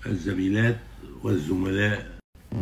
الزميلات والزملاء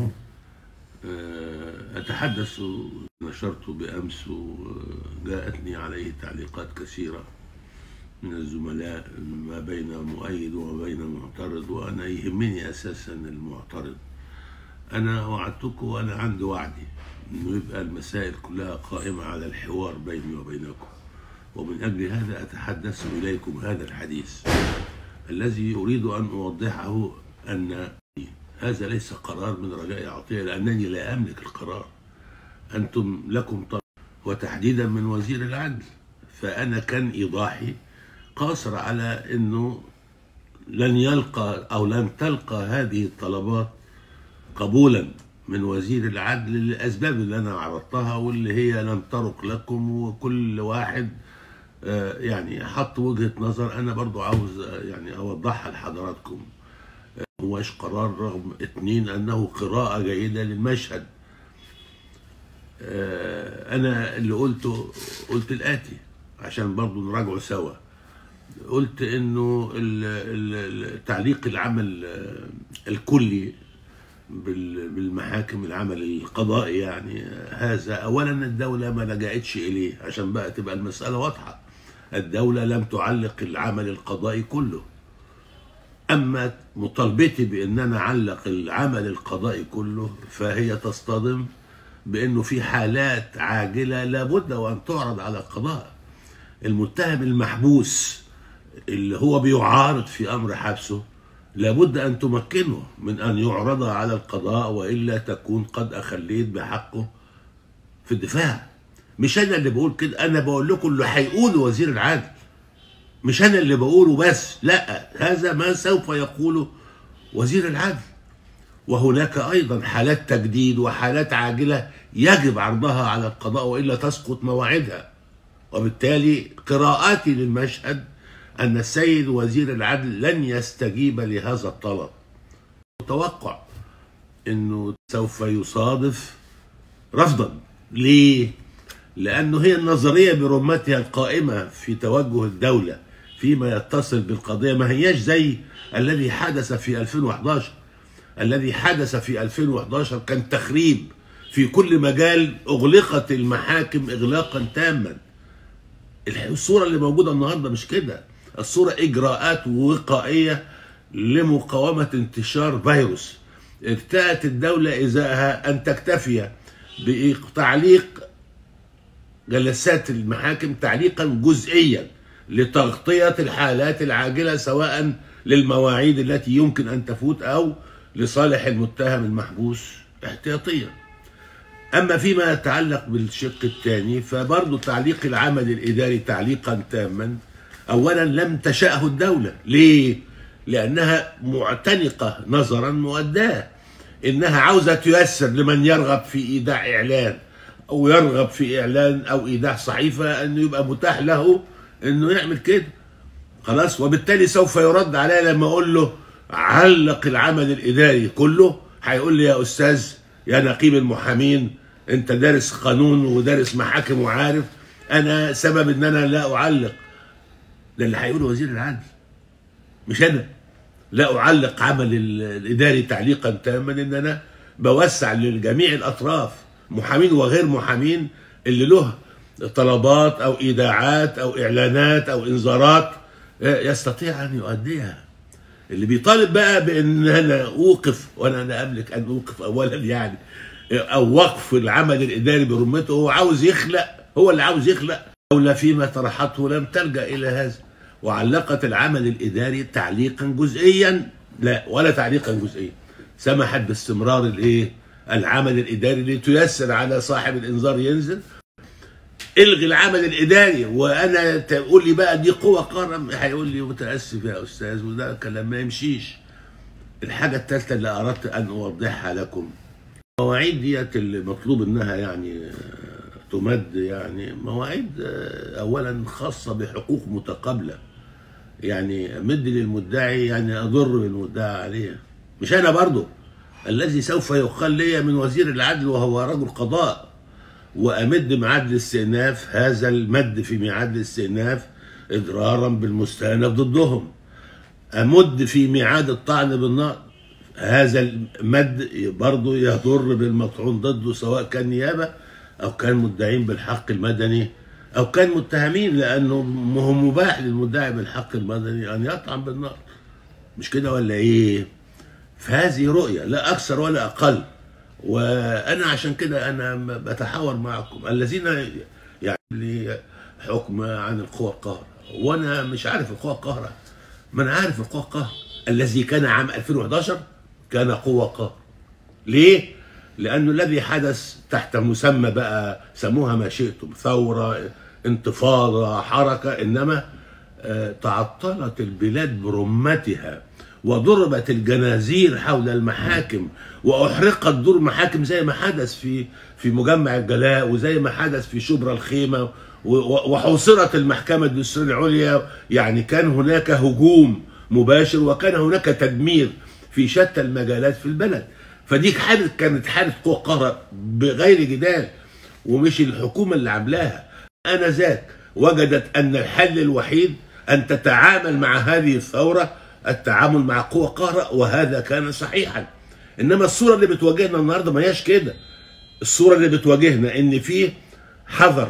أتحدث نشرت بأمس وجاءتني عليه تعليقات كثيرة من الزملاء ما بين مؤيد وما بين معترض وأنا يهمني أساسا المعترض أنا وعدتكم وأنا عندي وعدي إنه يبقى المسائل كلها قائمة على الحوار بيني وبينكم ومن أجل هذا أتحدث إليكم هذا الحديث الذي أريد أن أوضحه أن هذا ليس قرار من رجاء عطية لأنني لا أملك القرار أنتم لكم طلب وتحديدا من وزير العدل فأنا كان إيضاحي قاصر على أنه لن يلقى أو لن تلقى هذه الطلبات قبولا من وزير العدل للأسباب اللي أنا عرضتها واللي هي لم ترق لكم وكل واحد يعني حط وجهة نظر أنا برضو عاوز يعني أوضحها لحضراتكم هوش قرار رغم اتنين أنه قراءة جيدة للمشهد أنا اللي قلته قلت الآتي عشان برضو نراجعه سوا قلت انه تعليق العمل الكلي بالمحاكم العمل القضائي يعني هذا اولا الدوله ما لجأتش اليه عشان بقى تبقى المساله واضحه الدوله لم تعلق العمل القضائي كله اما مطالبتي بان انا اعلق العمل القضائي كله فهي تصطدم بانه في حالات عاجله لابد وان تعرض على القضاء المتهم المحبوس اللي هو بيعارض في امر حبسه لابد ان تمكنه من ان يعرض على القضاء والا تكون قد اخليت بحقه في الدفاع مش انا اللي بقول كده انا بقول لكم اللي هيقوله وزير العدل مش انا اللي بقوله بس لا هذا ما سوف يقوله وزير العدل وهناك ايضا حالات تجديد وحالات عاجله يجب عرضها على القضاء والا تسقط مواعيدها وبالتالي قراءاتي للمشهد أن السيد وزير العدل لن يستجيب لهذا الطلب متوقع أنه سوف يصادف رفضا ليه؟ لأنه هي النظرية برمتها القائمة في توجه الدولة فيما يتصل بالقضية ما هياش زي الذي حدث في 2011 الذي حدث في 2011 كان تخريب في كل مجال أغلقت المحاكم إغلاقا تاما الصورة اللي موجودة النهاردة مش كده الصورة إجراءات وقائية لمقاومة انتشار فيروس ارتأت الدولة إزاءها أن تكتفي بتعليق جلسات المحاكم تعليقا جزئيا لتغطية الحالات العاجلة سواء للمواعيد التي يمكن أن تفوت أو لصالح المتهم المحبوس احتياطيا أما فيما يتعلق بالشق الثاني فبرضه تعليق العمل الإداري تعليقا تاما أولا لم تشأه الدولة ليه؟ لأنها معتنقة نظرا مؤداه إنها عاوزة تيسر لمن يرغب في إيداع إعلان أو يرغب في إعلان أو إيداع صحيفة أنه يبقى متاح له أنه يعمل كده خلاص وبالتالي سوف يرد عليا لما أقول له علق العمل الإداري كله هيقول لي يا أستاذ يا نقيب المحامين انت دارس قانون ودارس محاكم وعارف انا سبب ان انا لا اعلق ده اللي هيقوله وزير العدل مش انا لا اعلق عمل الاداري تعليقا تاما ان انا بوسع لجميع الاطراف محامين وغير محامين اللي له طلبات او ايداعات او اعلانات او انذارات يستطيع ان يؤديها اللي بيطالب بقى بان انا اوقف وانا انا املك ان اوقف اولا يعني او وقف العمل الاداري برمته هو عاوز يخلق هو اللي عاوز يخلق الدوله فيما طرحته لم تلجا الى هذا وعلقت العمل الاداري تعليقا جزئيا لا ولا تعليقا جزئيا سمحت باستمرار الايه العمل الاداري لتيسر على صاحب الانذار ينزل الغي العمل الاداري وانا تقول لي بقى دي قوه قرم هيقول لي متاسف يا استاذ وده كلام ما يمشيش الحاجه الثالثه اللي اردت ان اوضحها لكم المواعيد ديت اللي مطلوب انها يعني تمد يعني مواعيد اولا خاصه بحقوق متقابله يعني مد للمدعي يعني اضر بالمدعي عليه مش انا برضه الذي سوف يقال لي من وزير العدل وهو رجل قضاء وامد ميعاد الاستئناف هذا المد في ميعاد الاستئناف اضرارا بالمستأنف ضدهم امد في ميعاد الطعن بالنار هذا المد برضه يضر بالمطعون ضده سواء كان نيابه او كان مدعين بالحق المدني او كان متهمين لانه م- هو مباح للمدعي بالحق المدني ان يطعن بالنار مش كده ولا ايه فهذه رؤيه لا اكثر ولا اقل وانا عشان كده انا م- بتحاور معكم الذين يعني لي حكم عن القوى القاهره وانا مش عارف القوى القاهره ما انا عارف القوى القاهره الذي كان عام 2011 كان قوة قهر ليه؟ لأنه الذي حدث تحت مسمى بقى سموها ما شئتم ثورة انتفاضة حركة إنما آه، تعطلت البلاد برمتها وضربت الجنازير حول المحاكم واحرقت دور محاكم زي ما حدث في في مجمع الجلاء وزي ما حدث في شبرا الخيمه و- و- وحوصرت المحكمه الدستوريه العليا يعني كان هناك هجوم مباشر وكان هناك تدمير في شتى المجالات في البلد فدي حاله كانت حاله قوه قهر بغير جدال ومش الحكومه اللي عاملاها انذاك وجدت ان الحل الوحيد ان تتعامل مع هذه الثوره التعامل مع قوى قهر وهذا كان صحيحا انما الصوره اللي بتواجهنا النهارده ما هياش كده الصوره اللي بتواجهنا ان في حذر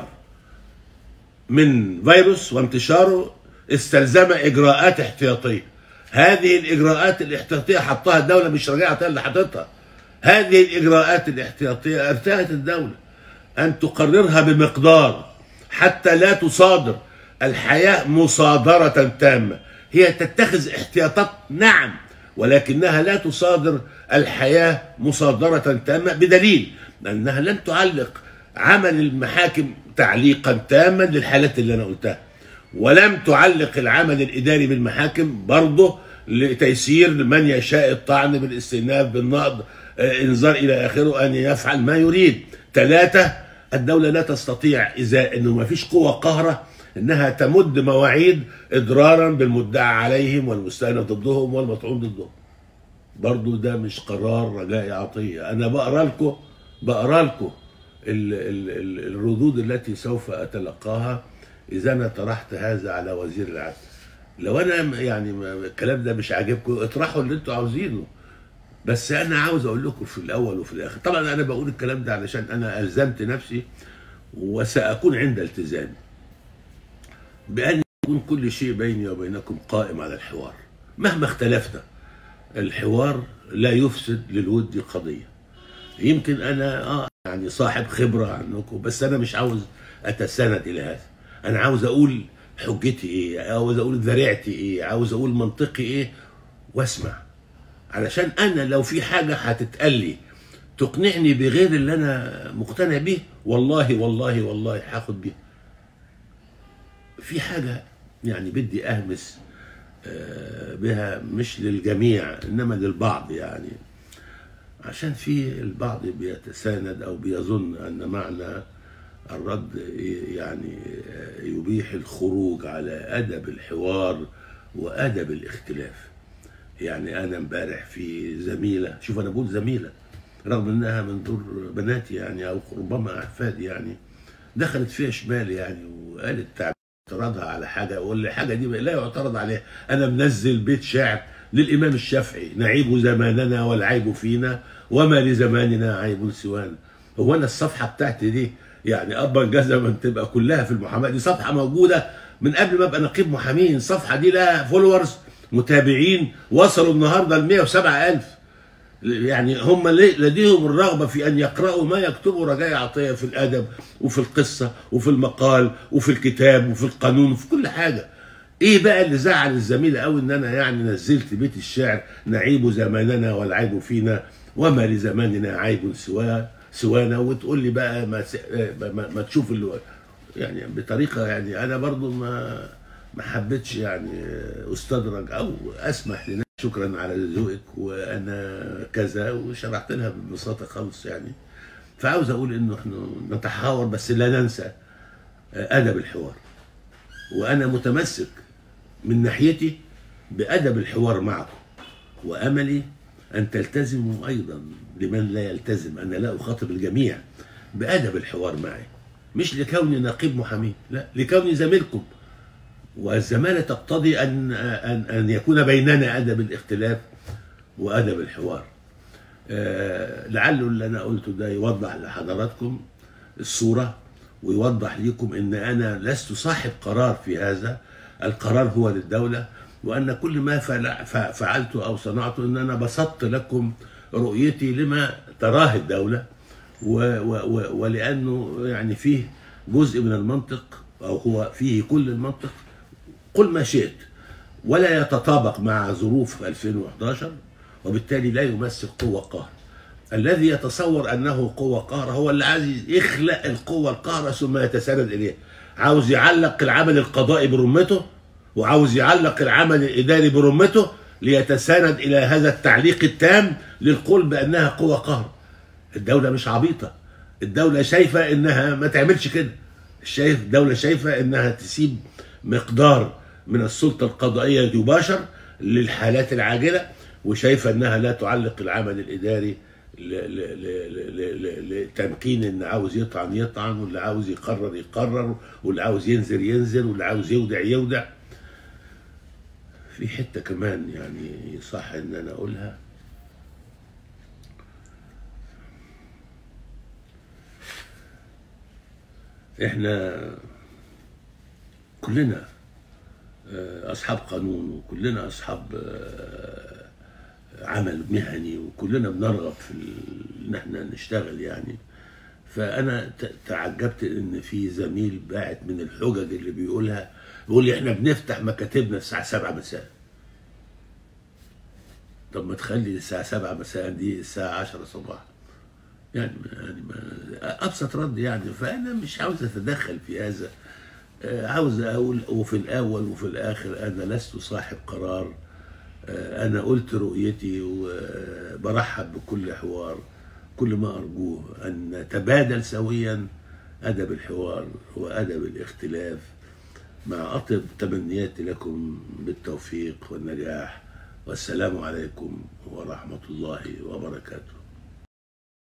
من فيروس وانتشاره استلزم اجراءات احتياطيه هذه الاجراءات الاحتياطيه حطها الدوله مش رجعتها اللي حاططها هذه الاجراءات الاحتياطيه ارتأت الدوله ان تقررها بمقدار حتى لا تصادر الحياه مصادره تامه هي تتخذ احتياطات نعم ولكنها لا تصادر الحياه مصادره تامه بدليل انها لن تعلق عمل المحاكم تعليقا تاما للحالات اللي انا قلتها ولم تعلق العمل الاداري بالمحاكم برضه لتيسير من يشاء الطعن بالاستئناف بالنقض آه، انذار الى اخره ان يفعل ما يريد ثلاثه الدوله لا تستطيع اذا انه ما فيش قوه قاهره انها تمد مواعيد اضرارا بالمدعى عليهم والمستأنف ضدهم والمطعون ضدهم برضو ده مش قرار رجاء عطية أنا بقرا لكم بقرا لكم ال- ال- ال- الردود التي سوف أتلقاها إذا أنا طرحت هذا على وزير العدل لو أنا يعني ما- الكلام ده مش عاجبكم اطرحوا اللي أنتوا عاوزينه بس أنا عاوز أقول لكم في الأول وفي الآخر طبعا أنا بقول الكلام ده علشان أنا ألزمت نفسي وسأكون عند التزامي بأن يكون كل شيء بيني وبينكم قائم على الحوار مهما اختلفنا الحوار لا يفسد للود قضية يمكن أنا آه يعني صاحب خبرة عنكم بس أنا مش عاوز أتساند إلى هذا أنا عاوز أقول حجتي إيه عاوز أقول ذريعتي إيه عاوز أقول منطقي إيه واسمع علشان أنا لو في حاجة هتتقال لي تقنعني بغير اللي أنا مقتنع بيه والله والله والله هاخد بيها في حاجة يعني بدي أهمس آه، بها مش للجميع إنما للبعض يعني عشان في البعض بيتساند أو بيظن أن معنى الرد يعني آه، يبيح الخروج على أدب الحوار وأدب الاختلاف يعني أنا امبارح في زميلة شوف أنا بقول زميلة رغم إنها من دور بناتي يعني أو ربما أحفادي يعني دخلت فيها شمال يعني وقالت تعبير اعتراضها على حاجه والحاجه دي لا يعترض عليها انا منزل بيت شعر للامام الشافعي نعيب زماننا والعيب فينا وما لزماننا عيب سوانا هو انا الصفحه بتاعتي دي يعني ابا جزما تبقى كلها في المحاماه دي صفحه موجوده من قبل ما ابقى نقيب محامين الصفحه دي لها فولورز متابعين وصلوا النهارده ل 107000 يعني هم لي- لديهم الرغبة في أن يقرأوا ما يكتبه رجاء عطية في الأدب وفي القصة وفي المقال وفي الكتاب وفي القانون وفي كل حاجة ايه بقى اللي زعل الزميلة قوي ان انا يعني نزلت بيت الشعر نعيب زماننا والعيب فينا وما لزماننا عيب سوا سوانا وتقول لي بقى ما, س- ما, ما, ما تشوف اللي يعني بطريقة يعني انا برضو ما ما حبيتش يعني استدرج او اسمح لنفسي شكرا على ذوقك وانا كذا وشرحت لها ببساطه خالص يعني فعاوز اقول انه احنا نتحاور بس لا ننسى ادب الحوار وانا متمسك من ناحيتي بادب الحوار معكم واملي ان تلتزموا ايضا لمن لا يلتزم انا لا اخاطب الجميع بادب الحوار معي مش لكوني نقيب محامين لا لكوني زميلكم والزمالة تقتضي أن أن أن يكون بيننا أدب الاختلاف وادب الحوار آه، لعله اللي انا قلته ده يوضح لحضراتكم الصوره ويوضح لكم ان انا لست صاحب قرار في هذا القرار هو للدوله وان كل ما فعل- ف- فعلته او صنعته ان انا بسطت لكم رؤيتي لما تراه الدوله و و و ولانه يعني فيه جزء من المنطق او هو فيه كل المنطق قل ما شئت ولا يتطابق مع ظروف 2011 وبالتالي لا يمثل قوة قهر الذي يتصور أنه قوة قهر هو اللي عايز يخلق القوة القهرة ثم يتسند إليها عاوز يعلق العمل القضائي برمته وعاوز يعلق العمل الإداري برمته ليتساند إلى هذا التعليق التام للقول بأنها قوة قهر الدولة مش عبيطة الدولة شايفة إنها ما تعملش كده شايف الدولة شايفة إنها تسيب مقدار من السلطة القضائية يباشر للحالات العاجلة وشايفة إنها لا تعلق العمل الإداري ل- ل- ل- ل- ل- لتمكين إن عاوز يطعن يطعن واللي عاوز يقرر يقرر واللي عاوز ينزل ينزل واللي عاوز يودع يودع في حتة كمان يعني صح إن أنا أقولها احنا كلنا آه، اصحاب قانون وكلنا اصحاب آه، عمل مهني وكلنا بنرغب في ال- ان احنا نشتغل يعني فانا ت- تعجبت ان في زميل باعت من الحجج اللي بيقولها بيقول لي احنا بنفتح مكاتبنا الساعه 7 مساء طب ما تخلي الساعه 7 مساء دي الساعه 10 صباحا يعني يعني ما ابسط رد يعني فانا مش عاوز اتدخل في هذا آه، عاوز اقول وفي الاول وفي الاخر انا لست صاحب قرار آه، انا قلت رؤيتي وبرحب بكل حوار كل ما ارجوه ان نتبادل سويا ادب الحوار وادب الاختلاف مع اطيب تمنياتي لكم بالتوفيق والنجاح والسلام عليكم ورحمه الله وبركاته